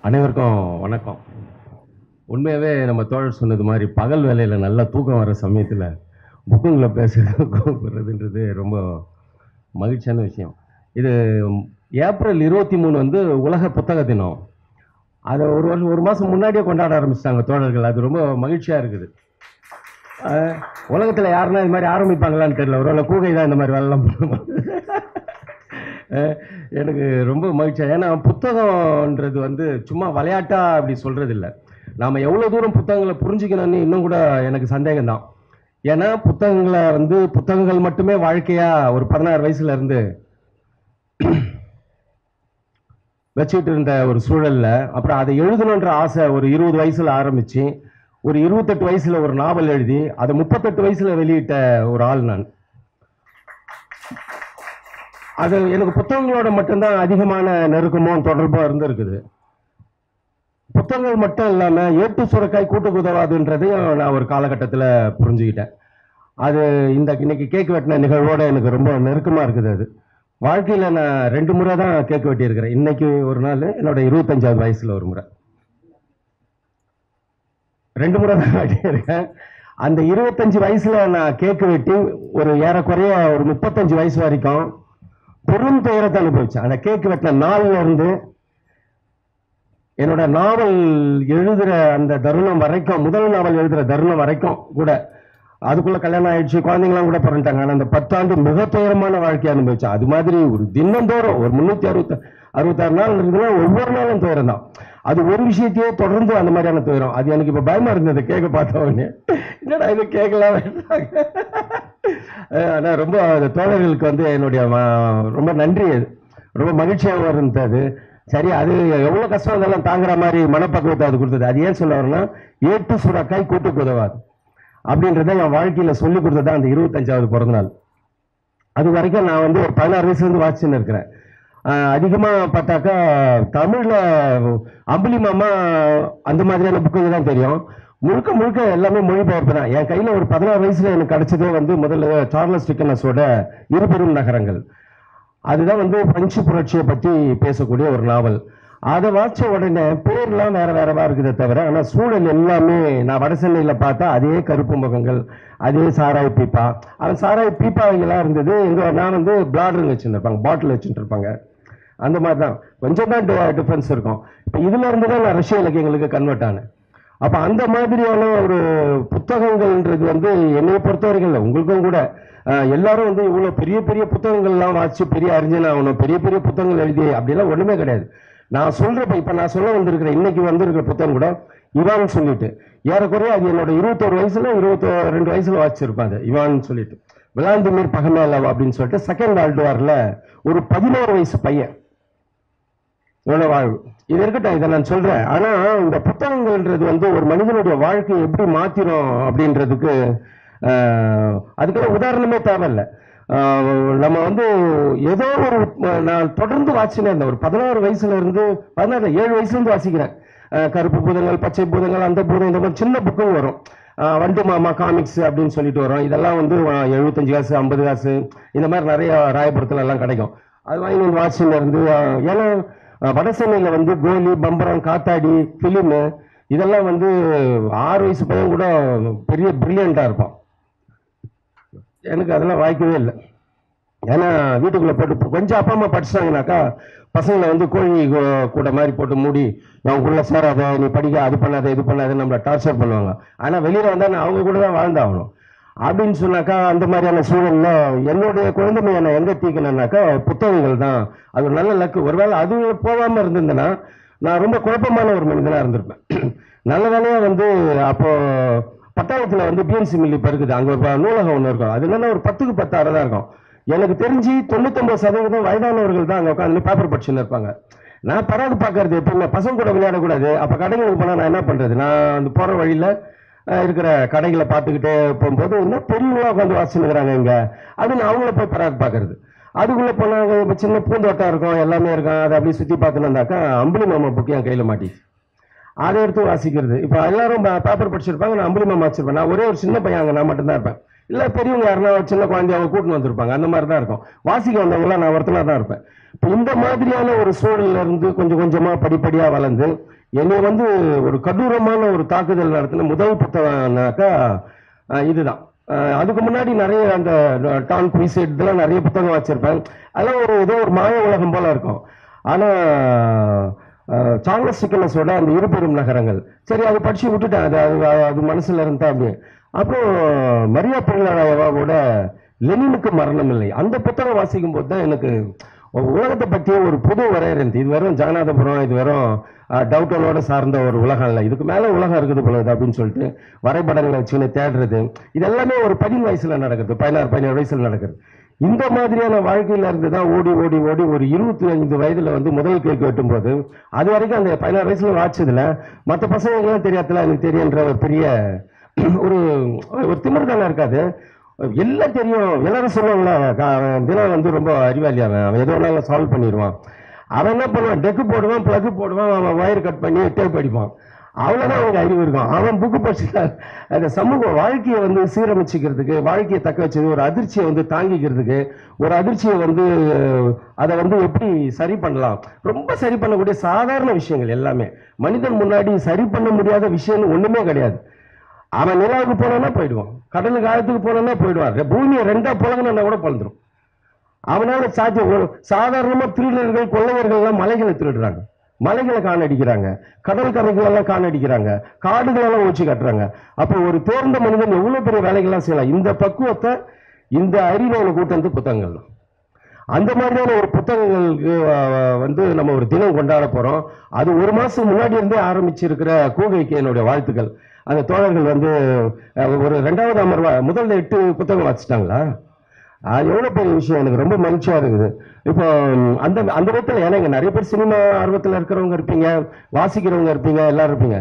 அனைவருக்கும் வணக்கம் உண்மையாகவே நம்ம தோழர் சொன்னது மாதிரி பகல் வேலையில் நல்லா தூக்கம் வர சமயத்தில் புக்குங்களை பேசுறதுன்றது ரொம்ப மகிழ்ச்சியான விஷயம் இது ஏப்ரல் இருபத்தி மூணு வந்து உலக புத்தக தினம் அதை ஒரு வருஷம் ஒரு மாதம் முன்னாடியே கொண்டாட ஆரம்பிச்சிட்டாங்க தோழர்கள் அது ரொம்ப மகிழ்ச்சியாக இருக்குது அஹ், உலகத்துல யாருன்னா இது மாதிரி ஆரம்பிப்பாங்களான்னு தெரியல ஒருவேளை கூகை தான் இந்த மாதிரி வேலைலாம் பண்ணுவாங்க அஹ், எனக்கு ரொம்ப மகிழ்ச்சியா ஏன்னா புத்தகம்ன்றது வந்து சும்மா விளையாட்டா அப்படி சொல்றது இல்ல நாம எவ்வளவு தூரம் புத்தகங்களை புரிஞ்சுக்கணும்னு இன்னும் கூட எனக்கு சந்தேகம் தான் ஏன்னா புத்தகங்களை வந்து புத்தகங்கள் மட்டுமே வாழ்க்கையா ஒரு பதினாறு வயசுல இருந்து வச்சுக்கிட்டு இருந்த ஒரு சூழல்ல அப்புறம் அதை எழுதணுன்ற ஆசை ஒரு இருபது வயசுல ஆரம்பிச்சு ஒரு இருபத்தெட்டு வயசுல ஒரு நாவல் எழுதி அதை முப்பத்தெட்டு வயசுல வெளியிட்ட ஒரு ஆள் நான் அது எனக்கு புத்தகங்களோட மட்டும்தான் அதிகமான நெருக்கமும் தொடர்பும் இருந்திருக்குது புத்தகங்கள் மட்டும் இல்லாம ஏட்டு சுரக்காய் கூட்டுக்கு உதவாதுன்றதையும் நான் ஒரு காலகட்டத்தில் புரிஞ்சுக்கிட்டேன் அது இந்த இன்னைக்கு கேக் வெட்டின நிகழ்வோட எனக்கு ரொம்ப நெருக்கமா இருக்குது அது வாழ்க்கையில நான் ரெண்டு முறை தான் கேக் வெட்டியிருக்கிறேன் இன்னைக்கு ஒரு நாள் என்னோட இருபத்தஞ்சாவது வயசுல ஒரு முறை ரெண்டு முறை தான் வெட்டியிருக்கேன் அந்த இருபத்தஞ்சு வயசுல நான் கேக்கு வெட்டி ஒரு ஏறக்குறைய ஒரு முப்பத்தஞ்சு வயசு வரைக்கும் பெரும் துயரத்தை அனுபவிச்சேன் அந்த கேக்கு வெட்டின நாள்ல இருந்து என்னோட நாவல் எழுதுற அந்த தருணம் வரைக்கும் முதல் நாவல் எழுதுற தருணம் வரைக்கும் கூட அதுக்குள்ள கல்யாணம் ஆயிடுச்சு குழந்தைங்களாம் கூட பிறந்துட்டாங்க ஆனா அந்த பத்தாண்டு மிக துயரமான வாழ்க்கையை அனுபவிச்சேன் அது மாதிரி ஒரு தினந்தோறும் ஒரு முன்னூத்தி அறுபத்தி அறுபத்தாறு நாள் இருந்ததுன்னா ஒவ்வொரு நாளும் துயரம் தான் அது ஒரு விஷயத்தையே தொடர்ந்து அந்த மாதிரியான துயரம் அது எனக்கு இப்ப பயமா இருந்தது கேட்க பார்த்த உடனே என்னடா இது கேட்கலாம் வேண்டாங்க அஹ் ஆனா ரொம்ப அந்த தோழர்களுக்கு வந்து என்னுடைய ம- ரொம்ப நன்றி அது. ரொம்ப மகிழ்ச்சியாக இருந்தது சரி அது எவ்வளவு கஷ்டம் இருந்தாலும் தாங்குற மாதிரி மனப்பக்குவத்தை அது கொடுத்தது அது ஏன் சொல்ல வரேன்னா ஏட்டு சுரக்காய் கூட்டுக்கு உதவாது அப்படின்றத என் வாழ்க்கையில சொல்லி கொடுத்தது அந்த இருபத்தஞ்சாவது பிறந்த நாள் அது வரைக்கும் நான் வந்து ஒரு பதினாறு வயசுல இருந்து வாசிச்சுன்னு இருக்கிறேன் ஆஹ் அதிகமா பார்த்தாக்கா தமிழ்ல அம்புலி மாமா அந்த மாதிரியான புக்குங்க தான் தெரியும் முழுக்க முழுக்க எல்லாமே மொழிபெயர்ப்பு தான் என் கையில ஒரு பதினாறு வயசுல எனக்கு கிடைச்சதே வந்து முதல்ல சார்லஸ் டிக்கனஸோட இருபெரும் நகரங்கள் அதுதான் வந்து பஞ்சு புரட்சியை பத்தி பேசக்கூடிய ஒரு நாவல் அதை வாசிச்ச உடனே பேர்லாம் வேற வேறவா இருக்குதே தவிர ஆனா சூழல் எல்லாமே நான் வட சென்னையில பார்த்தா அதே கருப்பு முகங்கள் அதே சாராய் பீப்பா அவன் சாராய் பீப்பாவங்கெல்லாம் இருந்தது எங்க நான் வந்து பிளாடர் வச்சுருப்பாங்க பாட்டில் வச்சுட்டு இருப்பாங்க அந்த மாதிரி தான் கொஞ்சம் தான் டிஃபரன்ஸ் இருக்கும் இப்போ இதுல இருந்து தான் நான் ரஷ்ய இலக்கியங்களுக்கு கன்வெர்ட் ஆனேன் அப்ப அந்த மாதிரியான ஒரு புத்தகங்கள்ன்றது வந்து என்னைய பொறுத்த வரைக்கும் இல்லை உங்களுக்கும் கூட அஹ், எல்லாரும் வந்து இவ்வளவு பெரிய பெரிய புத்தகங்கள்லாம் வாசிச்சு பெரிய அறிஞன் ஆகணும் பெரிய பெரிய புத்தகங்கள் எழுதி அப்படிலாம் ஒண்ணுமே கிடையாது நான் சொல்றப்ப இப்ப நான் சொல்ல வந்திருக்கிற இன்னைக்கு வந்திருக்கிற புத்தகம் கூட இவான் சொல்லிட்டு ஏறக்குறைய அது என்னோட இருபத்தோரு வயசுல இருபத்தி ரெண்டு வயசுல வாசிச்சிருப்பேன் அது இவான் சொல்லிட்டு விளாண்டிமிர் பகமேலவ் அப்படின்னு சொல்லிட்டு செகண்ட் வேர்ல்டு வார்ல ஒரு பதினோரு வயசு பையன் இவ்வளவு வாழ்வு இது இருக்கட்டும் இதை நான் சொல்றேன் ஆனா இந்த புத்தகங்கள்ன்றது வந்து ஒரு மனிதனுடைய வாழ்க்கையை எப்படி மாத்திரும் அப்படின்றதுக்கு ஆஹ், அதுக்கெல்லாம் உதாரணமே தேவையில்லை ஆஹ், நம்ம வந்து ஏதோ ஒரு நான் தொடர்ந்து வாசினேன் இருந்தேன் ஒரு பதினாறு வயசுல இருந்து பதினாறு ஏழு வயசுல இருந்து வாசிக்கிறேன் ஆஹ், கருப்பு பூதங்கள் பச்சை பூதங்கள் அந்த பூதம் இந்த மாதிரி சின்ன புக்கும் வரும் ஆஹ், வண்டு மாமா காமிக்ஸ் அப்படின்னு சொல்லிட்டு வரும் இதெல்லாம் வந்து ஆஹ், எழுபத்தஞ்சு காசு ஐம்பது காசு இந்த மாதிரி நிறைய ராயபுரத்துல எல்லாம் கிடைக்கும் அது வாங்கி வந்து வாட்சின்னு இருந்து ஆஹ், ஏன்னா ஆஹ், வட சென்னையில வந்து கோலி பம்பரம் காத்தாடி பிலிமு இதெல்லாம் வந்து ஆறு வயசு பையன் கூட பெரிய பிரில்லியண்டா இருப்பான் எனக்கு அதெல்லாம் வாய்க்கவே இல்லை ஏன்னா வீட்டுக்குள்ள போட்டு கொஞ்சம் அப்பா அம்மா படிச்சிட்டாங்கனாக்கா பசங்களை வந்து கோழி கூ- கூட மாதிரி போட்டு மூடி அவங்களுக்குள்ள சேராத நீ படிக்க அது பண்ணாத இது பண்ணாத நம்மள டார்ச்சர் பண்ணுவாங்க ஆனா வெளியில வந்தா நான் அவங்க கூட தான் வாழ்ந்தாகணும் அப்படின்னு சொன்னாக்கா அந்த மாதிரியான சூழல்ல என்னுடைய குழந்தைமையை நான் எங்க தீக்கணும்னாக்கா புத்தகங்கள் தான் அது ஒரு நல்ல லக்கு ஒருவேளை அது போகாம இருந்திருந்தேன்னா நான் ரொம்ப குழப்பமான ஒரு மனிதனா இருந்திருப்பேன் நல்ல வேலையா வந்து அப்போ பட்டாளத்துல வந்து பிஎன்சி மில் இப்ப இருக்குது அங்க ஒரு நூலகம் ஒன்று இருக்கும் அது என்னன்னா ஒரு பத்துக்கு பத்து அறை தான் இருக்கும் எனக்கு தெரிஞ்சு தொண்ணூத்தொன்பது சதவீதம் வயதானவர்கள் தான் அங்க உட்காந்து பேப்பர் படிச்சுன்னு இருப்பாங்க நான் பராது பார்க்கறது எப்பவுமே பசங்க கூட விளையாடக்கூடாது அப்ப கடைகளுக்கு போனா நான் என்ன பண்றது நான் அந்த போற வழியில அஹ், இருக்கிற கடைகளை பார்த்துக்கிட்டே போகும்போது இன்னும் பெரியவங்களா உட்காந்து வாசிச்சுக்கிறாங்க இங்க அப்படின்னு அவங்கள போய் பராது பார்க்கறது அதுக்குள்ள போனாங்க இப்ப சின்ன பூந்தோட்டம் இருக்கும் எல்லாமே இருக்கும் அதை அப்படியே சுத்தி பார்த்துன்னு வந்தாக்கா அம்புலி மாமா புக்கு என் கையில மாட்டிச்சு அதை எடுத்து வாசிக்கிறது இப்போ எல்லாரும் பேப்பர் படிச்சிருப்பாங்க நான் அம்புலி மாமா வச்சிருப்பேன் நான் ஒரே ஒரு சின்ன பையன் அங்கே நான் மட்டும்தான் இருப்பேன் இல்ல பெரியவங்க யாருன்னா சின்ன குழந்தைய கூட்டின்னு வந்திருப்பாங்க அந்த மாதிரி தான் இருக்கும் வாசிக்க வந்தவங்களாம் நான் ஒருத்தனா தான் இருப்பேன் இப்போ இந்த மாதிரியான ஒரு சூழல்ல இருந்து கொஞ்சம் கொஞ்சமா படிப்படியா வளர்ந்து என்னை வந்து ஒரு கடூரமான ஒரு தாக்குதல் நடத்தின முதல் புத்தகம்னாக்கா அஹ், இதுதான் அஹ், அதுக்கு முன்னாடி நிறைய அந்த டான் குயிசெட் இதெல்லாம் நிறைய புத்தகம் வச்சிருப்பேன் அதெல்லாம் ஒரு ஏதோ ஒரு மாய உலகம் போல இருக்கும் ஆனா அஹ், சார்லஸ் டிக்கனஸோட அந்த இருபெரும் நகரங்கள் சரி அது படிச்சு விட்டுட்டேன் அது அது அது மனசுல இருந்தா அப்படியே அப்புறம் மரியா பிள்ளையோட லெனினுக்கு மரணம் இல்லை அந்த புத்தகம் வாசிக்கும் போது தான் எனக்கு உலகத்தை பற்றிய ஒரு புது வரையறை இருந்துச்சு இது வெறும் ஜெகநாதபுரம் இது வெறும் டவுட்டனோட சார்ந்த ஒரு உலகம் இல்லை இதுக்கு மேல உலகம் இருக்குது பொழுது அப்படின்னு சொல்லிட்டு வரைபடங்களை வச்சுன்னு தேடுறது இது எல்லாமே ஒரு பதின வயசுல நடக்குது பதினாறு பதினேழு வயசுல நடக்குது இந்த மாதிரியான வாழ்க்கையில இருந்து தான் ஓடி ஓடி ஓடி ஒரு இருபத்தி ஐந்து வயதுல வந்து முதல் கேக் வெட்டும்போது அது வரைக்கும் அந்த பதினாறு வயசுல வாட்சதுல மற்ற பசங்களுக்கெல்லாம் தெரியாதுல எனக்கு தெரியுன்ற ஒரு பெரிய ஒரு ஒரு திமிர் தானே இருக்காது எல்லாம் தெரியும் எல்லாரும் சொல்லுவாங்கல்ல க- தினம் வந்து ரொம்ப அறிவாளி அவன் அவன் எது வேணாலும் சால்வ் பண்ணிடுவான் அவன் என்ன பண்ணுவான் டெக்கு போடுவான் பிளக்கு போடுவான் அவன் வயர் கட் பண்ணி டேப் அடிப்பான் அவ்வளவுதான் அவனுக்கு அறிவு இருக்கும் அவன் புக்கு படிச்சுட்டா அந்த சமூக வாழ்க்கையை வந்து சீரமைச்சுக்கிறதுக்கு வாழ்க்கையை தக்க வச்சது ஒரு அதிர்ச்சியை வந்து தாங்கிக்கிறதுக்கு ஒரு அதிர்ச்சியை வந்து அதை வந்து எப்படி சரி பண்ணலாம் ரொம்ப சரி பண்ணக்கூடிய சாதாரண விஷயங்கள் எல்லாமே மனிதன் முன்னாடி சரி பண்ண முடியாத விஷயம்னு ஒண்ணுமே கிடையாது அவன் நிலாவுக்கு போனான்னா போயிடுவான் கடலுக்கு ஆழத்துக்கு போனான்னா போயிடுவான் ரெ- பூமியை ரெண்டா புலகனா கூட பழந்துரும் அவனால சாத்தியம் ஒரு சாதாரணமா திருடர்கள் கொள்ளையர்கள் எல்லாம் மலைகளை திருடுறாங்க மலைகளை காணடிக்கிறாங்க கடல் கரைகள் எல்லாம் காணடிக்கிறாங்க காடுகள் எல்லாம் ஒழிச்சு கட்டுறாங்க அப்போ ஒரு தேர்ந்த மனிதன் எவ்வளவு பெரிய வேலைகள்லாம் செய்யலாம் இந்த பக்குவத்தை இந்த அறிவை எனக்கு கூட்டு வந்து புத்தகங்கள் தான் அந்த மாதிரியான ஒரு புத்தகங்களுக்கு அஹ், வந்து நம்ம ஒரு தினம் கொண்டாட போறோம் அது ஒரு மாசம் முன்னாடி இருந்தே ஆரம்பிச்சிருக்கிற கூகைக்கு என்னுடைய வாழ்த்துக்கள் அந்த தோழர்கள் வந்து அஹ், ஒரு ரெண்டாவது அமர்வா முதல்ல எட்டு புத்தகம் வாசிச்சிட்டாங்களா அது எவ்வளவு பெரிய விஷயம் எனக்கு ரொம்ப மகிழ்ச்சியா இருக்குது இப்போ ம், அந்த அந்த விதத்துல ஏன்னா இங்க நிறைய பேர் சினிமா ஆர்வத்துல இருக்கிறவங்க இருப்பீங்க வாசிக்கிறவங்க இருப்பீங்க எல்லாரும் இருப்பீங்க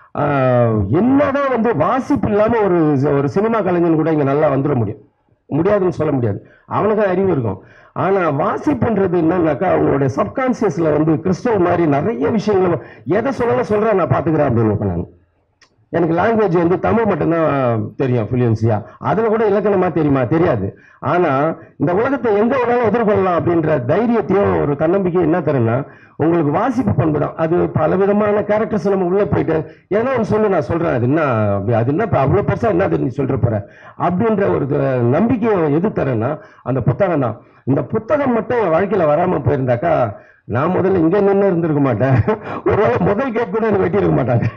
ஆஹ், என்னதான் வந்து வாசிப்பு இல்லாம ஒரு ஒரு சினிமா கலைஞன் கூட இங்க நல்லா வந்துட முடியும் முடியாதுன்னு சொல்ல முடியாது அவனுக்கு அறிவு இருக்கும் ஆனா வாசிப்புன்றது என்னன்னாக்கா அவங்களுடைய சப்கான்சியஸ்ல வந்து கிறிஸ்தவ மாதிரி நிறைய விஷயங்கள் எதை சொல்லலாம் சொல்றேன் நான் பாத்துக்கிறேன் அப்படின்னு நான் எனக்கு லாங்குவேஜ் வந்து தமிழ் மட்டும்தான் தெரியும் ஃப்ளூயன்சியா அதுல கூட இலக்கணமா தெரியுமா தெரியாது ஆனா இந்த உலகத்தை எங்க வேணாலும் எதிர்கொள்ளலாம் அப்படின்ற தைரியத்தையும் ஒரு தன்னம்பிக்கையும் என்ன தரும்னா உங்களுக்கு வாசிப்பு பண்பு தான் அது பல விதமான கேரக்டர்ஸ் நம்ம உள்ள போயிட்டு ஏன்னா ஒன்று சொல்லு நான் சொல்றேன் அது என்ன அப்படி அது என்ன இப்ப அவ்வளவு பெருசா என்ன அது நீ சொல்ற போற அப்படின்ற ஒரு த- நம்பிக்கையை எது தரேன்னா அந்த புத்தகம் தான் இந்த புத்தகம் மட்டும் என் வாழ்க்கையில வராம போயிருந்தாக்கா நான் முதல்ல இங்க நின்று இருந்திருக்க மாட்டேன் ஒருவேளை முதல் கேக் கூட எனக்கு வெட்டி இருக்க மாட்டாங்க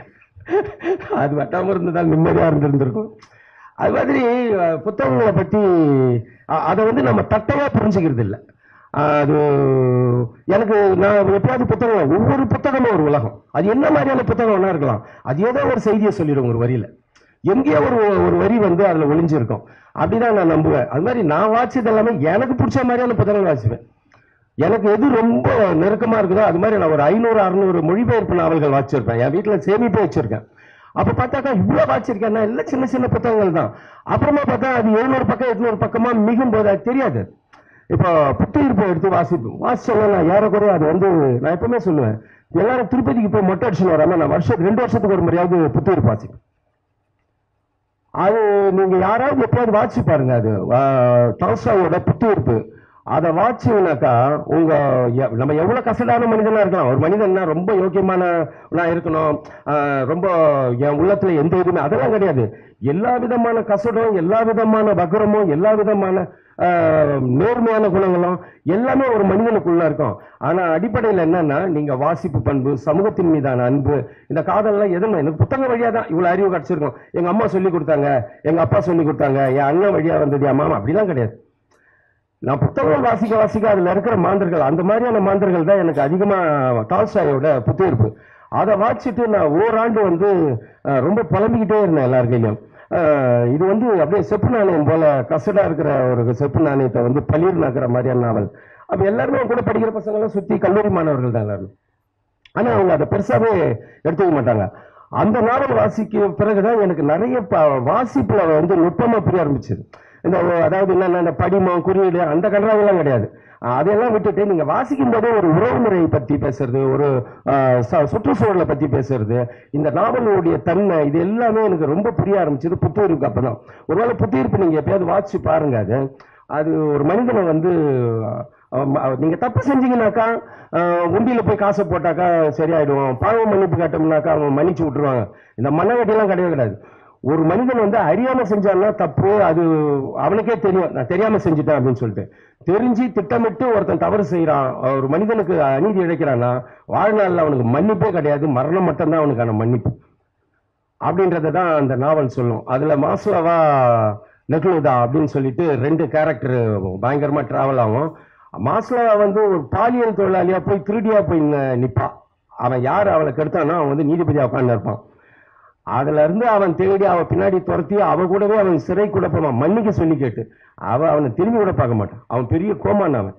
அது வெட்டாம இருந்ததால் நிம்மதியா இருந்திருந்திருக்கும் அது மாதிரி அஹ், புத்தகங்களை பத்தி அ- அதை வந்து நம்ம தட்டையா புரிஞ்சுக்கிறது இல்லை அது எனக்கு நான் எப்பயாவது புத்தகம் ஒவ்வொரு புத்தகமும் ஒரு உலகம் அது என்ன மாதிரியான புத்தகம் வேணா இருக்கலாம் அது ஏதோ ஒரு செய்தியை சொல்லிடும் ஒரு வரியில எங்கேயோ ஒரு ஒரு வரி வந்து அதுல ஒளிஞ்சிருக்கும் அப்படிதான் நான் நம்புவேன் அது மாதிரி நான் வாசிச்சது எல்லாமே எனக்கு பிடிச்ச மாதிரியான புத்தகங்கள் வாசிப்பேன் எனக்கு எது ரொம்ப நெருக்கமா இருக்குதோ அது மாதிரி நான் ஒரு ஐநூறு அறுநூறு மொழிபெயர்ப்பு நாவல்கள் வாசிச்சிருப்பேன் என் வீட்டுல சேமிப்பே வச்சிருக்கேன் அப்ப பார்த்தாக்கா இவ்வளவு வாசிச்சிருக்கேன்னா எல்லாம் சின்ன சின்ன புத்தகங்கள் தான் அப்புறமா பார்த்தா அது எழுநூறு பக்கம் எட்நூறு பக்கமா மிகும் போது அது தெரியாது இப்போ புத்துயிர்ப்பை எடுத்து வாசிப்போம் வாசிச்சோம்னா நான் ஏறக்குறைய அது வந்து நான் எப்பவுமே சொல்லுவேன் எல்லாரும் திருப்பதிக்கு போய் மொட்டை அடிச்சுன்னு வராம நான் வருஷம் ரெண்டு வருஷத்துக்கு ஒரு முறையாவது புத்துயிர்ப்பு வாசிப்பேன் அது நீங்க யாராவது எப்பயாவது வாட்சி பாருங்க அது டால்ஸ்டாயோட புத்துயிர்ப்பு அதை வாட்சிங்கனாக்கா உங்க எ- நம்ம எவ்வளவு கசடான மனிதனா இருக்கலாம் ஒரு மனிதன்னா ரொம்ப யோக்கியமான நான் இருக்கணும் ஆஹ், ரொம்ப என் உள்ளத்துல எந்த இதுவுமே அதெல்லாம் கிடையாது எல்லா விதமான கசடும் எல்லா விதமான வக்ரமும் எல்லா விதமான ஆஹ், நேர்மையான குணங்களும் எல்லாமே ஒரு மனிதனுக்குள்ள இருக்கும் ஆனா அடிப்படையில் என்னன்னா நீங்க வாசிப்பு பண்பு சமூகத்தின் மீதான அன்பு இந்த காதல்லாம் எதுவும் எனக்கு புத்தக வழியா தான் இவ்வளவு அறிவு கிடைச்சிருக்கும் எங்க அம்மா சொல்லி கொடுத்தாங்க எங்க அப்பா சொல்லி கொடுத்தாங்க என் அண்ணன் வழியா வந்தது என் மாமா அப்படிலாம் கிடையாது நான் புத்தகம் வாசிக்க வாசிக்க அதுல இருக்கிற மாந்தர்கள் அந்த மாதிரியான மாந்தர்கள் தான் எனக்கு அதிகமா டால்ஸ்டாயோட புத்தியிருப்பு அதை வாசிச்சுட்டு நான் ஓராண்டு வந்து அஹ், ரொம்ப புலம்பிக்கிட்டே இருந்தேன் எல்லாருக்கையும் அஹ், இது வந்து அப்படியே செப்பு நாணயம் போல கசடா இருக்கிற ஒரு செப்பு நாணயத்தை வந்து பளிர் நக்கிற மாதிரியான நாவல் அப்ப எல்லாருமே என் கூட படிக்கிற பசங்க எல்லாம் சுத்தி கல்லூரி மாணவர்கள் தான் எல்லாரும் ஆனா அவங்க அதை பெருசாவே எடுத்துக்க மாட்டாங்க அந்த நாவல் வாசிக்க பிறகுதான் எனக்கு நிறைய ப- வாசிப்புல வந்து நுட்பமா புரிய ஆரம்பிச்சது இந்த ஒ- அதாவது என்னன்னா இந்த படிமம் குறியீடு அந்த கன்றாவெல்லாம் கிடையாது அஹ் அதையெல்லாம் விட்டுட்டு நீங்க வாசிக்கும் போதே ஒரு உறவுமுறையை பத்தி பேசுறது ஒரு அஹ், ச- சுற்றுச்சூழலை பத்தி பேசுறது இந்த நாவலுடைய தன்மை இது எல்லாமே எனக்கு ரொம்ப புரிய ஆரம்பிச்சது புத்துயிருக்கு அப்பதான் ஒருவேளை புத்துயிர்ப்பு நீங்க எப்பயாவது வாசிச்சு பாருங்க அது அது ஒரு மனிதனை வந்து அஹ், ம- நீங்க தப்பு செஞ்சீங்கன்னாக்கா அஹ், உண்டியில போய் காசை போட்டாக்கா சரியாயிடுவோம் பாவம் மன்னிப்பு கேட்டோம்னாக்கா அவன் மன்னிச்சு விட்டுருவாங்க இந்த மண்ணகட்டியெல்லாம் கிடையவே கிடையாது ஒரு மனிதன் வந்து அறியாம செஞ்சான்னா தப்பு அது அவனுக்கே தெரியும் நான் தெரியாம செஞ்சுட்டேன் அப்படின்னு சொல்லிட்டு தெரிஞ்சு திட்டமிட்டு ஒருத்தன் தவறு செய்யறான் ஒரு மனிதனுக்கு அநீதி இழைக்கிறான்னா வாழ்நாள்ல அவனுக்கு மன்னிப்பே கிடையாது மரணம் மட்டும்தான் அவனுக்கான மன்னிப்பு அப்படின்றத தான் அந்த நாவல் சொல்லும் அதுல மாசுலவா நெக்லுதா அப்படின்னு சொல்லிட்டு ரெண்டு கேரக்டர் பயங்கரமா டிராவல் ஆகும் மாஸ்லவா வந்து ஒரு பாலியல் தொழிலாளியா போய் திருடியா போய் நி- நிப்பா அவன் யார் அவளை கெடுத்தானோ அவன் வந்து நீதிபதியா உட்கார்ந்து இருப்பான் அதுல இருந்து அவன் தேடி அவன் பின்னாடி துரத்தி அவ கூடவே அவன் சிறை கூட போவான் மன்னிக்க சொல்லி கேட்டு அவ அவனை திரும்பி கூட பார்க்க மாட்டான் அவன் பெரிய கோமான் அவன்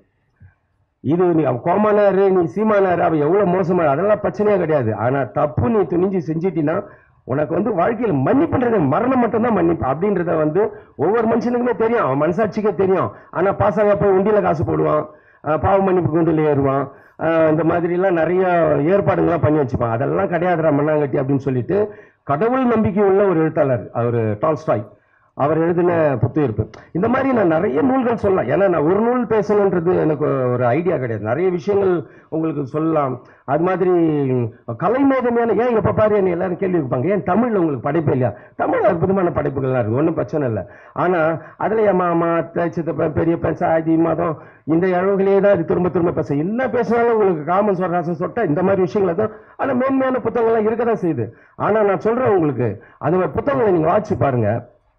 இது நீ அவன் கோமானாரு நீ சீமானாரு அவன் எவ்வளவு மோசமா அதெல்லாம் பிரச்சனையே கிடையாது ஆனா தப்பு நீ துணிஞ்சு செஞ்சிட்டினா உனக்கு வந்து வாழ்க்கையில் மன்னிப்புன்றது மரணம் மட்டும்தான் மன்னிப்பு அப்படின்றத வந்து ஒவ்வொரு மனுஷனுக்குமே தெரியும் அவன் மனசாட்சிக்கே தெரியும் ஆனா பாசாங்க போய் உண்டியில காசு போடுவான் அஹ் பாவ மன்னிப்பு குண்டில் ஏறுவான் அஹ் இந்த மாதிரி எல்லாம் நிறைய ஏற்பாடுகள்லாம் பண்ணி வச்சுப்பான் அதெல்லாம் கிடையாதுடா மண்ணாங்கட்டி அப்படின்னு சொல்லிட்டு கடவுள் நம்பிக்கை உள்ள ஒரு எழுத்தாளர் அவர் டால்ஸ்டாய் அவர் எழுதின புத்துயிர்ப்பு இந்த மாதிரி நான் நிறைய நூல்கள் சொல்லலாம் ஏன்னா நான் ஒரு நூல் பேசணுன்றது எனக்கு ஒரு ஐடியா கிடையாது நிறைய விஷயங்கள் உங்களுக்கு சொல்லலாம் அது மாதிரி கலை மேதமையான ஏன் எப்ப பாரு என்ன எல்லாரும் கேள்வி வைப்பாங்க ஏன் தமிழ்ல உங்களுக்கு படைப்பு இல்லையா தமிழ் அற்புதமான படைப்புகள்லாம் இருக்கு ஒன்றும் பிரச்சனை இல்லை ஆனா அதுல என் மாமா அத்தை, சித்தப்பன் பெரியப்பன் சாதி மதம் இந்த அளவுகளே தான் இது திரும்ப திரும்ப பேச என்ன பேசினாலும் உங்களுக்கு காமன் சொல்றாசன் சொட்ட இந்த மாதிரி விஷயங்களை தான் ஆனா மேன்மையான புத்தகங்கள்லாம் இருக்க தான் செய்யுது ஆனா நான் சொல்றேன் உங்களுக்கு அந்த மாதிரி புத்தகங்களை நீங்க வாசிச்சு பாருங்க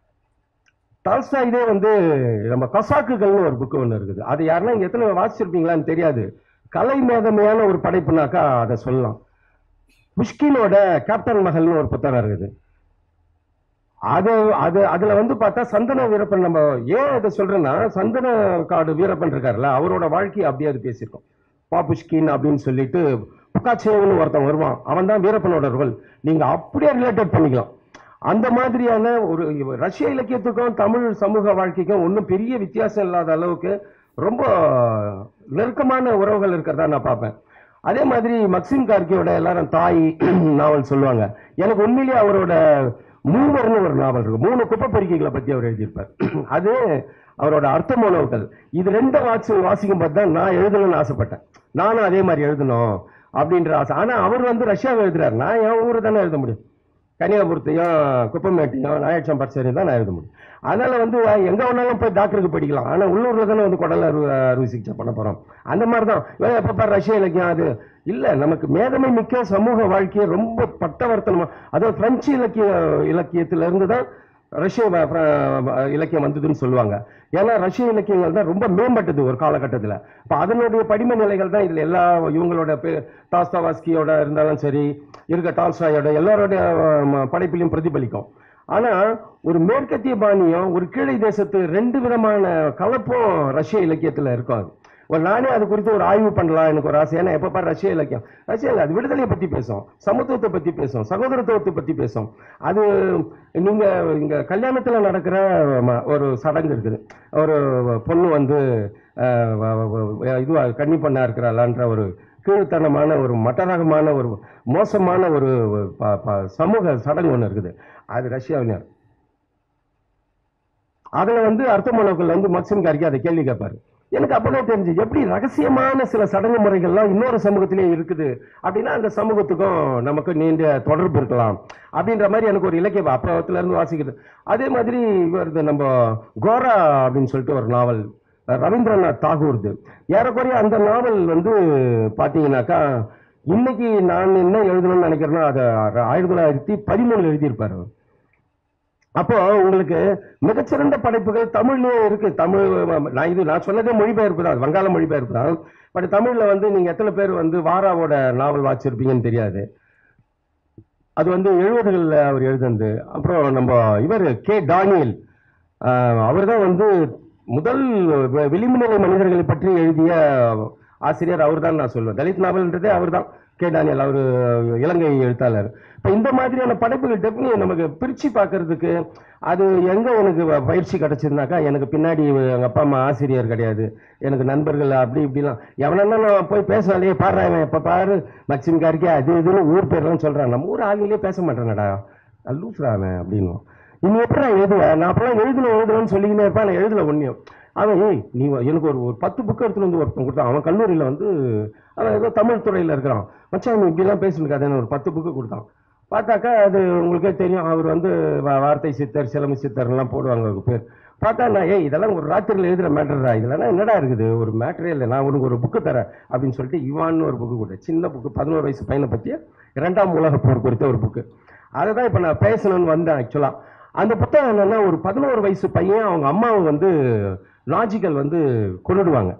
டால்ஸ்டா இதே வந்து நம்ம கசாக்குகள்னு ஒரு புக்கு ஒன்று இருக்குது அது யாருன்னா இங்க எத்தனை வாசிச்சிருப்பீங்களான்னு தெரியாது கலை மேதமையான ஒரு படைப்புனாக்கா அதை சொல்லலாம் புஷ்கினோட கேப்டன் மகள்னு ஒரு புத்தகம் இருக்குது அது அது அதுல வந்து பார்த்தா சந்தன வீரப்பன் நம்ம ஏன் இதை சொல்றேன்னா சந்தன காடு வீரப்பன் இருக்காருல்ல அவரோட வாழ்க்கையை அப்படியே அது பேசியிருக்கோம் பாப்புஷ்கின் அப்படின்னு சொல்லிட்டு புக்காச்சேவன் ஒருத்தன் வருவான் அவன் தான் வீரப்பனோட ரோல் நீங்க அப்படியே ரிலேட்டட் பண்ணிக்கலாம் அந்த மாதிரியான ஒரு ரஷ்ய இலக்கியத்துக்கும் தமிழ் சமூக வாழ்க்கைக்கும் ஒன்றும் பெரிய வித்தியாசம் இல்லாத அளவுக்கு ரொம்ப நெருக்கமான உறவுகள் இருக்கிறதா நான் பார்ப்பேன் அதே மாதிரி மக்சிம் கார்கியோட எல்லாரும் தாய் நாவல் சொல்லுவாங்க எனக்கு உண்மையிலேயே அவரோட மூவர்னு ஒரு நாவல் இருக்கு மூணு குப்பை பொறிக்கைகளை பத்தி அவர் எழுதியிருப்பார் அது அவரோட அர்த்தமோனவுகள் இது ரெண்டும் வாசி வாசிக்கும் போது தான் நான் எழுதணும்னு ஆசைப்பட்டேன் நானும் அதே மாதிரி எழுதணும் அப்படின்ற ஆசை ஆனா அவர் வந்து ரஷ்யாவை எழுதுறாரு நான் என் ஊரை தானே எழுத முடியும் கன்னியாகுமரத்தையும் குப்பமேட்டையும் நாயட்சம் பரிசரையும் தான் நான் எழுத முடியும் அதனால வந்து எங்க வேணாலும் போய் டாக்டருக்கு படிக்கலாம் ஆனா உள்ளூர்ல தானே வந்து குடல் அறுவை அறுவை சிகிச்சை பண்ண போறோம் அந்த மாதிரி தான் இவன் எப்ப பாரு ரஷ்ய இலக்கியம் அது இல்ல நமக்கு மேதமை மிக்க சமூக வாழ்க்கையை ரொம்ப பட்டவர்த்தனமா அதாவது பிரெஞ்சு இலக்கிய இலக்கியத்துல இருந்து தான் ரஷ்ய வ- பிர- இலக்கியம் வந்ததுன்னு சொல்லுவாங்க ஏன்னா ரஷ்ய இலக்கியங்கள் தான் ரொம்ப மேம்பட்டது ஒரு காலகட்டத்தில் இப்போ அதனுடைய படிம நிலைகள் தான் இதில் எல்லா இவங்களோட பே- டாஸ்தாவாஸ்கியோட இருந்தாலும் சரி இருக்க டால்ஸ்டாயோட எல்லாரோட அஹ், படைப்பிலையும் பிரதிபலிக்கும் ஆனா ஒரு மேற்கத்திய பாணியும் ஒரு கீழை தேசத்து ரெண்டு விதமான கலப்பும் ரஷ்ய இலக்கியத்துல இருக்கும் அது ஒரு நானே அது குறித்து ஒரு ஆய்வு பண்ணலாம் எனக்கு ஒரு ஆசை ஏன்னா எப்ப பாரு ரஷ்ய இலக்கியம் ரஷ்ய இல்ல, அது விடுதலையை பத்தி பேசும் சமத்துவத்தை பத்தி பேசும் சகோதரத்துவத்தை பத்தி பேசும் அது நீங்க இங்க கல்யாணத்துல நடக்கிற ம- ஒரு சடங்கு இருக்குது ஒரு பொண்ணு வந்து அஹ், வ- வ- வ- இதுவா கன்னி பண்ணா இருக்கிறாளான்ற ஒரு கீழ்த்தனமான ஒரு மட்டரகமான ஒரு மோசமான ஒரு ப- ப- சமூக சடங்கு ஒன்று இருக்குது அது ரஷ்யாவில் அதுல வந்து அர்த்தமனோக்கள் வந்து மக்சிம் கார்கி அதை கேள்வி கேட்பாரு எனக்கு அப்பதான் தெரிஞ்சு எப்படி ரகசியமான சில சடங்கு முறைகள்லாம் இன்னொரு சமூகத்திலே இருக்குது அப்படின்னா அந்த சமூகத்துக்கும் நமக்கு நீண்ட தொடர்பு இருக்கலாம் அப்படின்ற மாதிரி எனக்கு ஒரு இலக்கிய அப்பத்துல இருந்து வாசிக்கிறது அதே மாதிரி இவரது நம்ம கோரா அப்படின்னு சொல்லிட்டு ஒரு நாவல் ரவீந்திரநாத் தாகூர்து ஏறக்குறைய அந்த நாவல் வந்து பாத்தீங்கன்னாக்கா இன்னைக்கு நான் என்ன எழுதணும்னு நினைக்கிறேன்னா அதை ஆயிரத்தி தொள்ளாயிரத்தி பதிமூணுல எழுதியிருப்பாரு அவர். அப்போ உங்களுக்கு மிகச்சிறந்த படைப்புகள் தமிழ்லயே இருக்கு தமிழ் நான் இது நான் சொன்னதே மொழிபெயர்ப்பு தான் அது வங்காள மொழிபெயர்ப்பு தான் பட் தமிழ்ல வந்து நீங்க எத்தனை பேர் வந்து வாராவோட நாவல் வாசிச்சிருப்பீங்கன்னு தெரியாது அது வந்து எழுபதுகளில் அவர் எழுதுனது அப்புறம் நம்ம இவர் கே டானியல் அவர் தான் வந்து முதல் வெ- விளிம்புநிலை மனிதர்களை பற்றி எழுதிய ஆசிரியர் அவர் தான் நான் சொல்லுவேன் தலித் நாவல்ன்றதே அவர் தான் கே டானியல் அவர் இலங்கை எழுத்தாளர் இப்போ இந்த மாதிரியான படைப்புகள் டெஃபினி நமக்கு பிரிச்சு பார்க்கறதுக்கு அது எங்க எனக்கு வ- பயிற்சி கிடைச்சதுனாக்கா எனக்கு பின்னாடி எங்க அப்பா அம்மா ஆசிரியர் கிடையாது எனக்கு நண்பர்கள் அப்படி இப்படிலாம் எவனா நான் போய் பேசினாலே பாடுறேன் இவன் இப்ப பாரு மக்சிம் கார்கே அது இதுன்னு ஊர் பேர்லாம் சொல்றான் நம்ம ஊர் ஆளுங்களே பேச மாட்டேனடா லூசுறானே அப்படின்னு இன்னும் எப்படி நான் எழுதுவேன் நான் அப்பெல்லாம் எழுதணும் எழுதணும்னு சொல்லிக்கினே இருப்பேன் நான் எழுதல ஒன்றையும் அவன் ஏய் நீ வ- எனக்கு ஒரு ஒரு பத்து புக்கு எடுத்துட்டு வந்து ஒருத்தன் கொடுத்தான் அவன் கல்லூரியில் வந்து அவன் ஏதோ தமிழ் துறையில் இருக்கிறான் மச்சான் நீ இப்படிலாம் பேசிருக்காதுன்னு ஒரு பத்து புக்கு கொடுத்தான் பார்த்தாக்கா அது உங்களுக்கே தெரியும் அவர் வந்து வா- வார்த்தை சித்தர் சிலம்பு சித்தர்லாம் போடுவாங்க அவருக்கு பேர் பார்த்தா நான் ஏய் இதெல்லாம் ஒரு ராத்திரியில் எழுதுற மேட்டர்டா இதெல்லாம் என்னடா இருக்குது ஒரு மேட்டரே இல்லை நான் உனக்கு ஒரு புக்கு தரேன் அப்படின்னு சொல்லிட்டு இவான்னு ஒரு புக்கு கொடுத்தேன் சின்ன புக்கு பதினோரு வயசு பையனை பற்றிய இரண்டாம் உலக போர் குறித்த ஒரு புக்கு அதை தான் இப்போ நான் பேசணும்னு வந்தேன் ஆக்சுவலாக அந்த புத்தகம் என்னன்னா ஒரு பதினோரு வயசு பையன் அவங்க அம்மாவை வந்து லாஜிக்கல் வந்து கொண்டுடுவாங்க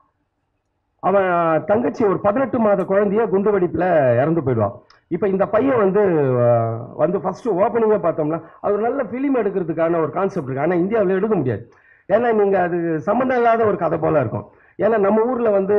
அவன் தங்கச்சி ஒரு பதினெட்டு மாத குழந்தைய குண்டு வெடிப்புல இறந்து போயிடுவான் இப்போ இந்த பையன் வந்து அஹ், வந்து ஃபர்ஸ்ட் ஓப்பனிங்கே பார்த்தோம்னா அது ஒரு நல்ல ஃபிலிம் எடுக்கிறதுக்கான ஒரு கான்செப்ட் இருக்கு ஆனால் இந்தியாவில் எடுக்க முடியாது ஏன்னா நீங்கள் அது சம்மந்தம் இல்லாத ஒரு கதை போல இருக்கும் ஏன்னா நம்ம ஊரில் வந்து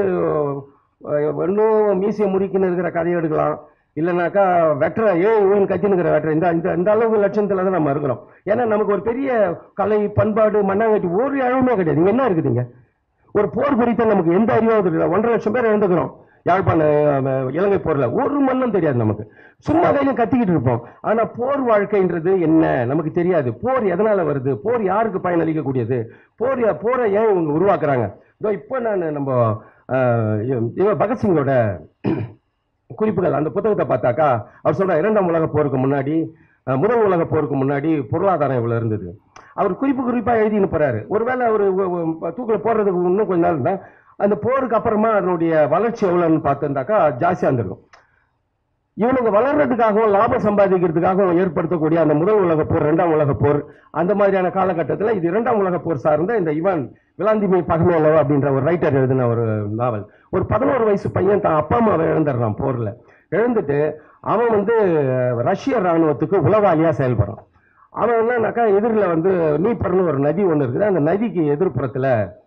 அஹ், இன்னும் மியூசியம் முறிக்கின்னு இருக்கிற கதையை எடுக்கலாம் இல்லைனாக்கா வெட்டர ஏ ஊன் கத்தினுக்கிற வெட்டர இந்த இந்த இந்த அளவுக்கு லட்சணத்தில் தான் நம்ம இருக்கிறோம் ஏன்னா நமக்கு ஒரு பெரிய கலை பண்பாடு மண்ணாங்கட்டி ஒரு இழவுமே கிடையாது இங்கே என்ன இருக்குதுங்க ஒரு போர் குறித்த நமக்கு எந்த அறிவும் தெரியல ஒன்றரை லட்சம் பேர் இழந்துக்கிறோம் யாழ்ப்பாண அஹ், இலங்கை போர்ல ஒரு மண்ணும் தெரியாது நமக்கு சும்மா கையிலும் கத்திக்கிட்டு இருப்போம் ஆனா போர் வாழ்க்கைன்றது என்ன நமக்கு தெரியாது போர் எதனால வருது போர் யாருக்கு பயனளிக்கக்கூடியது போர் யா- போரை ஏன் இவங்க உருவாக்குறாங்க இதோ இப்போ நான் நம்ம அஹ், இவன் பகத்சிங்கோட குறிப்புகள் அந்த புத்தகத்தை பார்த்தாக்கா அவர் சொல்ற இரண்டாம் உலக போருக்கு முன்னாடி அஹ், முதல் உலக போருக்கு முன்னாடி பொருளாதாரம் இவ்வளவு இருந்தது அவர் குறிப்பு குறிப்பா எழுதி போறாரு ஒருவேளை அவர் தூக்கில் போடுறதுக்கு இன்னும் கொஞ்ச நாள் தான் அந்த போருக்கு அப்புறமா அதனுடைய வளர்ச்சி எவ்வளோன்னு பார்த்துருந்தாக்கா ஜாஸ்தியாக இருந்திருக்கும் இவனுங்க வளர்றதுக்காகவும் லாபம் சம்பாதிக்கிறதுக்காகவும் ஏற்படுத்தக்கூடிய அந்த முதல் உலக போர் இரண்டாம் உலக போர் அந்த மாதிரியான காலகட்டத்தில் இது இரண்டாம் உலக போர் சார்ந்த இந்த இவன் விளாந்திமி பகமேலோ அப்படின்ற ஒரு ரைட்டர் எழுதின ஒரு நாவல் ஒரு பதினோரு வயசு பையன் தான் அப்பா அம்மாவை இழந்துடுறான் போர்ல இழந்துட்டு அவன் வந்து ரஷ்ய ராணுவத்துக்கு உளவாளியா செயல்படுறான் அவன் என்னன்னாக்கா எதிரில் வந்து நீப்பர்னு ஒரு நதி ஒன்று இருக்குது அந்த நதிக்கு எதிர்ப்புறத்துல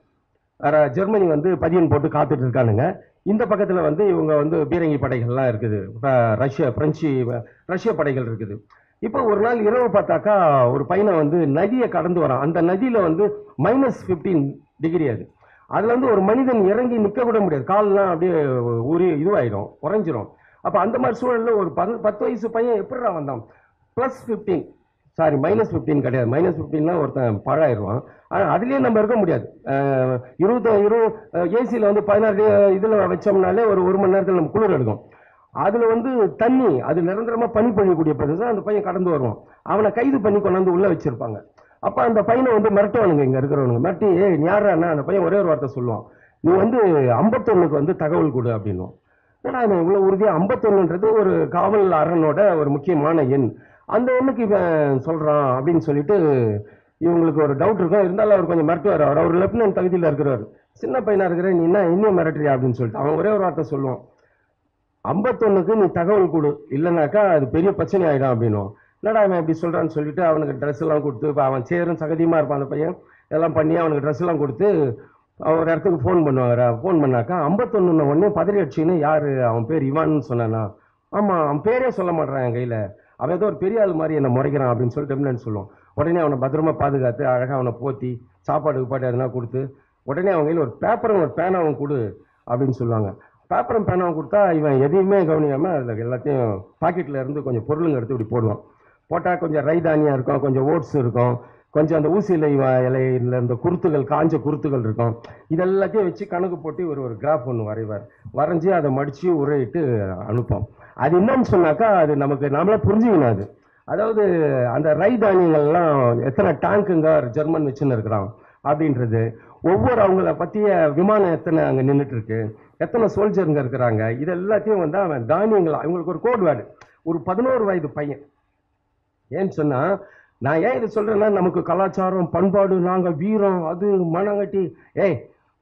ர- ஜெர்மனி வந்து பதியன் போட்டு காத்துட்டு இருக்கானுங்க இந்த பக்கத்துல வந்து இவங்க வந்து பீரங்கி படைகள்லாம் இருக்குது ப- ரஷ்ய பிரெஞ்சு ரஷ்ய படைகள் இருக்குது இப்போ ஒரு நாள் இரவு பார்த்தாக்கா ஒரு பையனை வந்து நதியை கடந்து வரான் அந்த நதியில வந்து மைனஸ் 15 டிகிரி அது அதுல வந்து ஒரு மனிதன் இறங்கி நிக்க கூட முடியாது கால்லாம் அப்படியே ஊறி இதுவாயிடும் உறைஞ்சிரும் அப்ப அந்த மாதிரி சூழல்ல ஒரு பத்து பத்து வயசு பையன் எப்படிடா வந்தான் பிளஸ் 15 சாரி மைனஸ் 15 கிடையாது மைனஸ் ஃபிஃப்டீன்னா ஒருத்தன் பழாயிருவான் ஆனால் அதுலேயே நம்ம இருக்க முடியாது அஹ், இருபது இரு ஏசியில் வந்து பதினாறு இதில் வச்சோம்னாலே ஒரு ஒரு மணி நேரத்தில் நம்ம குளிர் எடுக்கும் அதில் வந்து தண்ணி அது நிரந்தரமாக பனி பொழியக்கூடிய பிரதேசம் அந்த பையன் கடந்து வருவான் அவனை கைது பண்ணி கொண்டாந்து உள்ளே வச்சிருப்பாங்க அப்போ அந்த பையனை வந்து மிரட்டுவானுங்க இங்கே இருக்கிறவனுங்க மிரட்டி ஏய் நீ யாரான்னா அந்த பையன் ஒரே ஒரு வார்த்தை சொல்லுவான் நீ வந்து ஐம்பத்தொன்னுக்கு வந்து தகவல் கொடு அப்படின்னும் ஏன்னா அவன் இவ்வளோ உறுதியாக ஐம்பத்தொன்னுன்றது ஒரு காவல் அரணோட ஒரு முக்கியமான எண் அந்த எண்ணுக்கு இவன் சொல்கிறான் அப்படின்னு சொல்லிட்டு இவங்களுக்கு ஒரு டவுட் இருக்கும் இருந்தாலும் அவர் கொஞ்சம் மிரட்டுவார் அவர் அவர் லெப்டினன்ட் தகுதியில் இருக்கிறவர் சின்ன பையனா இருக்கிற நீ என்ன இன்னும் மிரட்டுறியா அப்படின்னு சொல்லிட்டு அவன் ஒரே ஒரு வார்த்தை சொல்லுவான் ஐம்பத்தொன்னுக்கு நீ தகவல் கொடு இல்லைனாக்கா அது பெரிய பிரச்சனை ஆயிடும் அப்படின்னும் என்னடா அவன் இப்படி சொல்றான்னு சொல்லிட்டு அவனுக்கு ட்ரெஸ் எல்லாம் கொடுத்து இப்போ அவன் சேரும் சகதியமா இருப்பான் அந்த பையன் எல்லாம் பண்ணி அவனுக்கு ட்ரெஸ் எல்லாம் கொடுத்து அவன் ஒரு இடத்துக்கு ஃபோன் பண்ணுவாங்க ஃபோன் பண்ணாக்கா ஐம்பத்தொன்னு உடனே பதறி அடிச்சுன்னு யாரு அவன் பேர் இவான்னு சொன்னானா ஆமா அவன் பேரே சொல்ல மாட்டான் என் கையில அவன் ஏதோ ஒரு பெரிய ஆள் மாதிரி என்னை முறைக்கிறான் அப்படின்னு சொல்லிட்டு டெம்லன்னு சொல்லுவான் உடனே அவனை பத்திரமா பாதுகாத்து அழகா அவனை போத்தி சாப்பாடு கீப்பாடு எதுனா கொடுத்து உடனே அவன் கையில் ஒரு பேப்பரும் ஒரு பேனாவும் கொடு அப்படின்னு சொல்லுவாங்க பேப்பரும் பேனாவும் கொடுத்தா இவன் எதையுமே கவனிக்காம அதில் எல்லாத்தையும் பாக்கெட்ல இருந்து கொஞ்சம் பொருளுங்க எடுத்து இப்படி போடுவான் போட்டால் கொஞ்சம் ரை தானியம் இருக்கும் கொஞ்சம் ஓட்ஸ் இருக்கும் கொஞ்சம் அந்த ஊசி இலை வ- இலையில இந்த குருத்துகள் காஞ்ச குருத்துகள் இருக்கும் இதெல்லாத்தையும் வச்சு கணக்கு போட்டு ஒரு ஒரு கிராஃப் ஒன்று வரைவார் வரைஞ்சி அதை மடித்து உரையிட்டு அனுப்போம் அது என்னன்னு சொன்னாக்கா அது நமக்கு நாமளே புரிஞ்சுக்கணும் அது அதாவது அந்த ரை தானியங்கள்லாம் எத்தனை டேங்குங்க ஜெர்மன் வச்சுன்னு இருக்கிறான் அப்படின்றது ஒவ்வொரு அவங்கள பற்றிய விமானம் எத்தனை அங்கே நின்றுட்டு இருக்கு எத்தனை சோல்ஜருங்க இருக்கிறாங்க இது எல்லாத்தையும் வந்து அவன் தானியங்கள் அவங்களுக்கு ஒரு கோட் வேர்டு ஒரு பதினோரு வயது பையன் ஏன்னு சொன்னா நான் ஏன் இதை சொல்றேன்னா நமக்கு கலாச்சாரம் பண்பாடு நாங்க வீரம் அது மனங்கட்டி ஏய்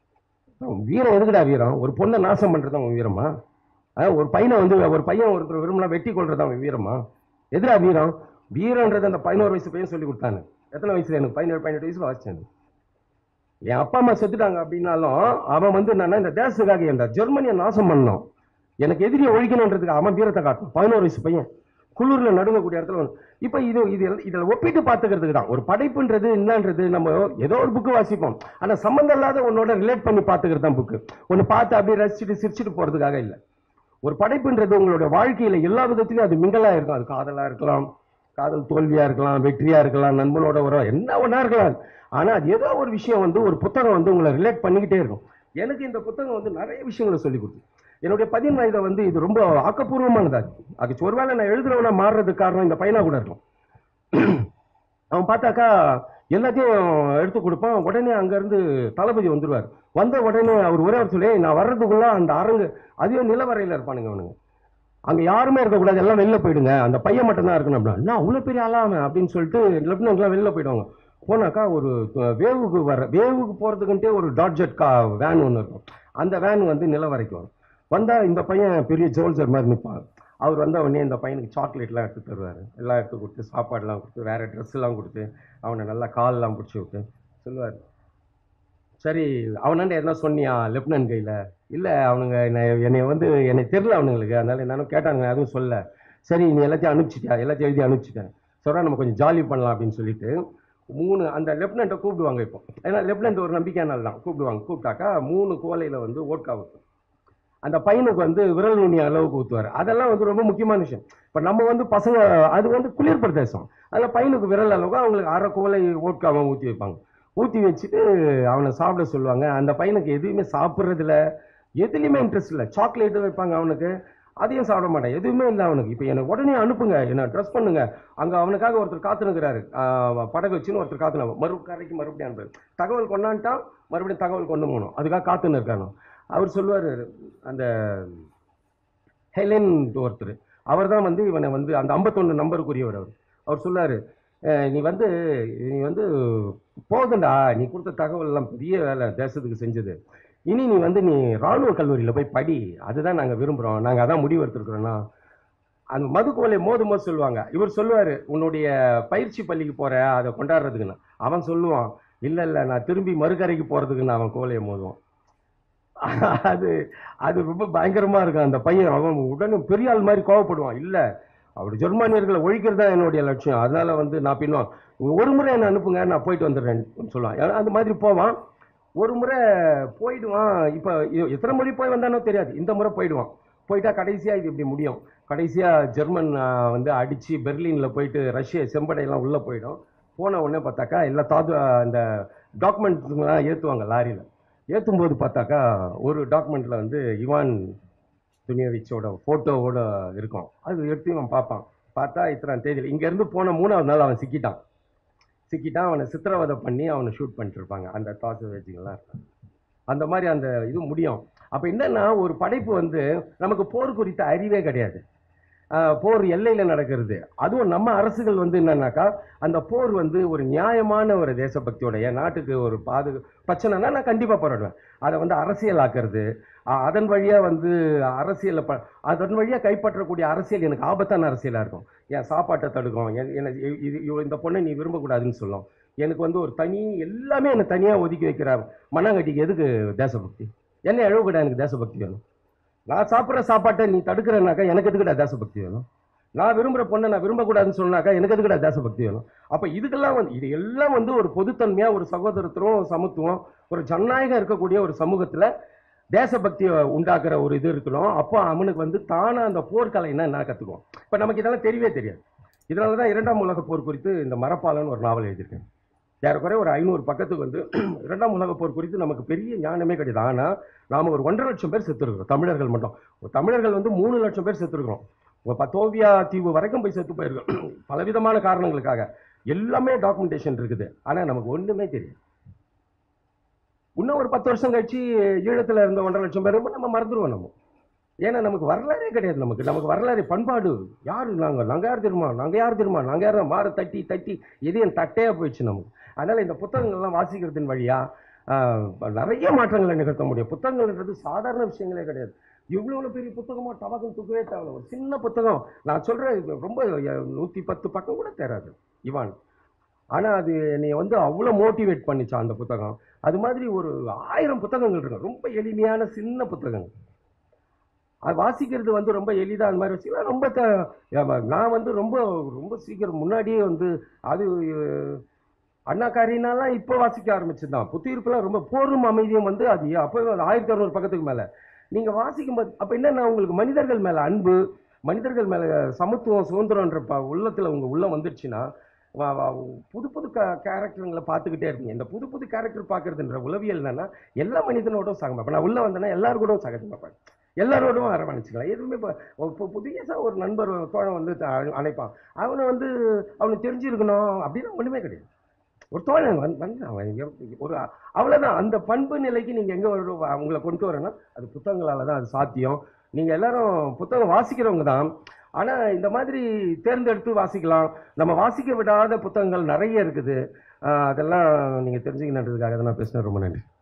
வீரம் எதுக்குடா வீரம் ஒரு பொண்ணை நாசம் பண்றது அவன் வீரமா அஹ், ஒரு பையனை வந்து ஒரு பையன் ஒருத்தர் விரும்பினா வெட்டி கொள்றது அவன் வீரமா எதுடா வீரம் வீரன்றது அந்த பதினோரு வயசு பையன் சொல்லி கொடுத்தானு எத்தனை வயசுல எனக்கு பதினேழு பதினெட்டு வயசுல வாசிச்சேன் என் அப்பா அம்மா செத்துட்டாங்க அப்படின்னாலும் அவன் வந்து என்னன்னா இந்த தேசத்துக்காக இந்த ஜெர்மனியை நாசம் பண்ணணும் எனக்கு எதிரியை ஒழிக்கணுன்றதுக்கு அவன் வீரத்தை காட்டணும் பதினோரு வயசு பையன் குளிர்ல நடுங்கக்கூடிய இடத்துல வந்து இப்போ இது இது இதில் ஒப்பிட்டு பார்த்துக்கிறதுக்கு தான் ஒரு படைப்புன்றது என்னன்றது நம்ம ஏதோ ஒரு புக்கு வாசிப்போம் ஆனா சம்மந்தம் இல்லாத உன்னோட ரிலேட் பண்ணி பார்த்துக்கிறது தான் புக்கு ஒன்று பார்த்து அப்படியே ரசிச்சுட்டு சிரிச்சுட்டு போறதுக்காக இல்லை ஒரு படைப்புன்றது உங்களுடைய வாழ்க்கையில எல்லா விதத்திலையும் அது மிங்கலா இருக்கும் அது காதலா இருக்கலாம் காதல் தோல்வியா இருக்கலாம் வெற்றியா இருக்கலாம் நண்பனோட உறவு என்ன ஒன்றா இருக்கலாம் ஆனா அது ஏதோ ஒரு விஷயம் வந்து ஒரு புத்தகம் வந்து உங்களை ரிலேட் பண்ணிக்கிட்டே இருக்கும் எனக்கு இந்த புத்தகம் வந்து நிறைய விஷயங்களை சொல்லி கொடுத்து என்னுடைய பதின் வயதை வந்து இது ரொம்ப ஆக்கப்பூர்வமானதா இருக்கு அதுக்கு ஒருவேளை நான் எழுதுறவனா மாறுறதுக்கு காரணம் இந்த பையனா கூட இருக்கும் அவன் பார்த்தாக்கா எல்லாத்தையும் எடுத்து கொடுப்பான் உடனே அங்கேருந்து தளபதி வந்துருவார் வந்த உடனே அவர் ஒரே ஒரு சொல்லி நான் வர்றதுக்குள்ள அந்த அரங்கு அதுவே நிலவரையில் இருப்பானுங்க அவனுங்க அங்கே யாருமே இருக்கக்கூடாது எல்லாம் வெளில போயிடுங்க அந்த பையன் மட்டும் தான் இருக்கணும் அப்படின்னா "அண்ணா, அவ்வளோ பெரிய ஆளாம அப்படின்னு சொல்லிட்டு லெப்டினன்ட்லாம் வெளில போயிடுவாங்க போனாக்கா ஒரு அஹ், வேவுக்கு வர வேவுக்கு போகிறதுக்குன்ட்டே ஒரு டாட்ஜெட் கா வேன் ஒன்று இருக்கும் அந்த வேன் வந்து நிலவரைக்கு வரும் வந்தால் இந்த பையன் பெரிய ஜோல்சர் மாதிரி நிற்பான் அவர் வந்த உடனே இந்த பையனுக்கு சாக்லேட்லாம் எடுத்து தருவார் எல்லாம் எடுத்து கொடுத்து சாப்பாடுலாம் கொடுத்து வேறு ட்ரெஸ்ஸெல்லாம் கொடுத்து அவனை நல்லா கால்லாம் பிடிச்சி விட்டு சொல்லுவார் சரி அவனாண்ட என்ன சொன்னியா லெப்டினன்ட் கையில் இல்லை அவனுங்க என்னை என்னை வந்து என்னை தெரில அவனுங்களுக்கு அதனால என்னன்னு கேட்டானுங்க அதுவும் சொல்ல சரி நீ எல்லாத்தையும் அனுப்பிச்சிட்டியா எல்லாத்தையும் எழுதி அனுப்பிச்சிட்டேன் சொல்கிறா நம்ம கொஞ்சம் ஜாலி பண்ணலாம் அப்படின்னு சொல்லிட்டு மூணு அந்த லெப்டினண்ட்டை கூப்பிடுவாங்க இப்போ ஏன்னா லெப்டினன்ட் ஒரு நம்பிக்கையான தான் கூப்பிடுவாங்க கூப்பிட்டாக்கா மூணு கோலையில் வந்து ஓட்கா வைக்கும் அந்த பையனுக்கு வந்து விரல் நுனி அளவுக்கு ஊற்றுவார் அதெல்லாம் வந்து ரொம்ப முக்கியமான விஷயம் இப்போ நம்ம வந்து பசங்க அது வந்து குளிர் பிரதேசம் அதில் பையனுக்கு விரல் அளவுக்கு அவங்களுக்கு அரை கோலை ஓட்காவை ஊற்றி வைப்பாங்க ஊற்றி வச்சுட்டு அவனை சாப்பிட சொல்லுவாங்க அந்த பையனுக்கு எதுவுமே சாப்பிட்றதுல எதுலேயுமே இன்ட்ரெஸ்ட் இல்லை சாக்லேட்டு வைப்பாங்க அவனுக்கு அதையும் சாப்பிட மாட்டான் எதுவுமே இல்லை அவனுக்கு இப்போ என்னை உடனே அனுப்புங்க என்ன ட்ரெஸ் பண்ணுங்க அங்கே அவனுக்காக ஒருத்தர் காத்துனுக்கிறாரு படகு வச்சுன்னு ஒருத்தர் காத்துன மறு கரைக்கு மறுபடியும் அனுப்புறாரு தகவல் கொண்டான்ட்டான் மறுபடியும் தகவல் கொண்டு போகணும் அதுக்காக காத்துன்னு இருக்கானோ அவர் சொல்லுவார் அந்த ஹெலன் ஒருத்தர் அவர் தான் வந்து இவனை வந்து அந்த ஐம்பத்தொன்று நம்பருக்குரியவர் அவர் அவர் சொல்லாரு "அஹ், நீ வந்து நீ வந்து போதுண்டா நீ கொடுத்த தகவல் எல்லாம் பெரிய வேலை தேசத்துக்கு செஞ்சது இனி நீ வந்து நீ ராணுவ கல்லூரியில் போய் படி அதுதான் நாங்கள் விரும்புகிறோம் நாங்கள் அதான் முடிவு எடுத்துருக்குறோன்னா அந்த மதுக்கோலை மோதும் போது சொல்லுவாங்க இவர் சொல்லுவார் உன்னுடைய பயிற்சி பள்ளிக்கு போகிற அதை கொண்டாடுறதுக்குன்னு அவன் சொல்லுவான் இல்லை இல்லை நான் திரும்பி மறுகரைக்கு போகிறதுக்குன்னு அவன் கோலையை மோதுவான் அது அது ரொம்ப பயங்கரமா இருக்கும் அந்த பையன் அவன் உடனே பெரிய ஆள் மாதிரி கோவப்படுவான் இல்ல அவர் ஜெர்மானியர்களை ஒழிக்கிறது தான் என்னுடைய லட்சியம் அதனால வந்து நான் பின்னும் ஒரு முறை என்ன அனுப்புங்க நான் போயிட்டு வந்துடுறேன் சொல்லுவான் ஏன்னா அந்த மாதிரி போவான் ஒரு முறை போயிடுவான் இப்போ எத்தனை முறை போய் வந்தானோ தெரியாது இந்த முறை போயிடுவான் போயிட்டா கடைசியா இது இப்படி முடியும் கடைசியா ஜெர்மன் ஆ, வந்து அடிச்சு பெர்லின்ல போயிட்டு ரஷ்ய செம்படையெல்லாம் உள்ள போயிடும் போன உடனே பார்த்தாக்கா எல்லா தாது அந்த டாக்குமெண்ட்ஸ்லாம் ஏற்றுவாங்க லாரியில் ஏற்றும் போது பார்த்தாக்கா ஒரு டாக்குமெண்ட்ல வந்து இவான் துனியவிச்சோட ஃபோட்டோவோட இருக்கும் அது எடுத்து இவன் பார்ப்பான் பார்த்தா இத்தனை தேதியில் இங்கேருந்து போன மூணாவது நாள் அவன் சிக்கிட்டான் சிக்கிட்டான் அவனை சித்திரவதை பண்ணி அவனை ஷூட் பண்ணிட்டு இருப்பாங்க அந்த தாசு வச்சுங்களாம் இருப்பாங்க அந்த மாதிரி அந்த இது முடியும் அப்போ என்னன்னா ஒரு படைப்பு வந்து நமக்கு போர் குறித்த அறிவே கிடையாது ஆஹ் போர் எல்லையில் நடக்கிறது அதுவும் நம்ம அரசுகள் வந்து என்னன்னாக்கா அந்த போர் வந்து ஒரு நியாயமான ஒரு தேசபக்தியோட என் நாட்டுக்கு ஒரு பாது பிரச்சனைனா நான் கண்டிப்பாக போராடுவேன் அதை வந்து அரசியலாக்குறது ஆஹ் அதன் வழியாக வந்து அரசியலை ப அதன் வழியாக கைப்பற்றக்கூடிய அரசியல் எனக்கு ஆபத்தான அரசியலாக இருக்கும் என் சாப்பாட்டை தடுக்கும் என் என்ன இது இவ- இந்த பொண்ணை நீ விரும்பக்கூடாதுன்னு சொல்லும் எனக்கு வந்து ஒரு தனி எல்லாமே என்னை தனியாக ஒதுக்கி வைக்கிற மண்ணாங்கட்டிக்கு எதுக்கு தேசபக்தி என்ன எழுவக்கூடாது எனக்கு தேசபக்தி வேணும் நான் சாப்பிட்ற சாப்பாட்டை நீ தடுக்கிறனாக்கா எனக்கு எதுக்குடா தேசபக்தி வேணும் நான் விரும்புகிற பொண்ணை நான் விரும்பக்கூடாதுன்னு சொன்னாக்கா எனக்கு எதுக்குடா தேசபக்தி வேணும் அப்போ இதுக்கெல்லாம் வந்து இது எல்லாம் வந்து ஒரு பொதுத்தன்மையாக ஒரு சகோதரத்துவம் சமத்துவம் ஒரு ஜனநாயகம் இருக்கக்கூடிய ஒரு சமூகத்தில் தேசபக்தியை உண்டாக்குற ஒரு இது இருக்கணும் அப்போ அவனுக்கு வந்து தானே அந்த போர்க்கலைன்னா என்ன கற்றுக்குவோம் இப்போ நமக்கு இதெல்லாம் தெரியவே தெரியாது இதனால தான் இரண்டாம் உலக போர் குறித்து இந்த மரப்பாலன்னு ஒரு நாவல் எழுதியிருக்கேன் ஏறக்குறைய ஒரு ஐநூறு பக்கத்துக்கு வந்து இரண்டாம் உலக போர் குறித்து நமக்கு பெரிய ஞானமே கிடையாது ஆனால் நாம் ஒரு ஒன்றரை லட்சம் பேர் செத்துருக்கிறோம் தமிழர்கள் மட்டும் ஒரு தமிழர்கள் வந்து மூணு லட்சம் பேர் செத்துருக்கிறோம் இப்போ பத்தோவியா தீவு வரைக்கும் போய் செத்து போயிருக்கோம் பலவிதமான காரணங்களுக்காக எல்லாமே டாக்குமெண்டேஷன் இருக்குது ஆனால் நமக்கு ஒன்றுமே தெரியாது இன்னும் ஒரு பத்து வருஷம் கழிச்சு ஈழத்தில் இருந்த ஒன்றரை லட்சம் பேர் நம்ம மறந்துடுவோம் நம்ம ஏன்னா நமக்கு வரலாறே கிடையாது நமக்கு நமக்கு வரலாறு பண்பாடு யார் நாங்கள் நாங்கள் யார் தெரியுமா நாங்கள் யார் தெரியுமா நாங்கள் யார் மாற தட்டி தட்டி எதையும் தட்டையாக போயிடுச்சு நமக்கு அதனால் இந்த புத்தகங்கள்லாம் வாசிக்கிறதின் வழியாக நிறைய மாற்றங்களை நிகழ்த்த முடியும் புத்தகங்கள்ன்றது சாதாரண விஷயங்களே கிடையாது இவ்வளோ பெரிய புத்தகமாக டபாக்கம் தூக்கவே தேவையில்ல ஒரு சின்ன புத்தகம் நான் சொல்கிறேன் ரொம்ப நூற்றி பத்து பக்கம் கூட தேராது இவான் ஆனால் அது என்னை வந்து அவ்வளோ மோட்டிவேட் பண்ணிச்சான் அந்த புத்தகம் அது மாதிரி ஒரு ஆயிரம் புத்தகங்கள் இருக்கும் ரொம்ப எளிமையான சின்ன புத்தகங்கள் அது வாசிக்கிறது வந்து ரொம்ப எளிதாக அந்த மாதிரி வச்சுக்கலாம் ரொம்ப த ஆமா, நான் வந்து ரொம்ப ரொம்ப சீக்கிரம் முன்னாடியே வந்து அது அஹ், அண்ணா காரினாலாம் இப்போ வாசிக்க ஆரம்பிச்சதுதான் புத்தியிருப்புலாம் ரொம்ப போரும் அமைதியும் வந்து அது அப்போ ஆயிரத்தி அறுநூறு பக்கத்துக்கு மேலே நீங்கள் வாசிக்கும் போது அப்போ என்னன்னா உங்களுக்கு மனிதர்கள் மேலே அன்பு மனிதர்கள் மேலே சமத்துவம் சுதந்திரன்ற ப உள்ளத்தில் உங்கள் உள்ள வந்துடுச்சுன்னா வா- வா- புது புது க கேரக்டருங்களை பார்த்துக்கிட்டே இருப்பீங்க இந்த புது புது கேரக்டர் பார்க்கறதுன்ற உளவியல் என்னன்னா எல்லா மனிதனோடும் சகமா இப்போ நான் உள்ளே வந்தேன்னா எல்லாரும் கூட சகஜமாக பார்ப்பேன் எல்லாரோடும் அரவணைச்சிக்கலாம் எதுவுமே இப்போ இப்போ புதியதாக ஒரு நண்பர் தோழன் வந்து த- அழைப்பான் அவனை வந்து அவனுக்கு தெரிஞ்சிருக்கணும் அப்படின்னு ஒன்றுமே கிடையாது ஒரு தோழன் வந்து வந்து அவன் எவ்- ஒரு அவ்வளோதான் அந்த பண்பு நிலைக்கு நீங்கள் எங்கே வரு அவங்கள கொண்டு வரேன்னா அது புத்தகங்களால தான் அது சாத்தியம் நீங்கள் எல்லாரும் புத்தகம் வாசிக்கிறவங்க தான் ஆனால் இந்த மாதிரி தேர்ந்தெடுத்து வாசிக்கலாம் நம்ம வாசிக்க விடாத புத்தகங்கள் நிறைய இருக்குது ஆஹ் அதெல்லாம் நீங்கள் தெரிஞ்சுக்கணுன்றதுக்காக தான் நான் பேசினேன் ரொம்ப நன்றி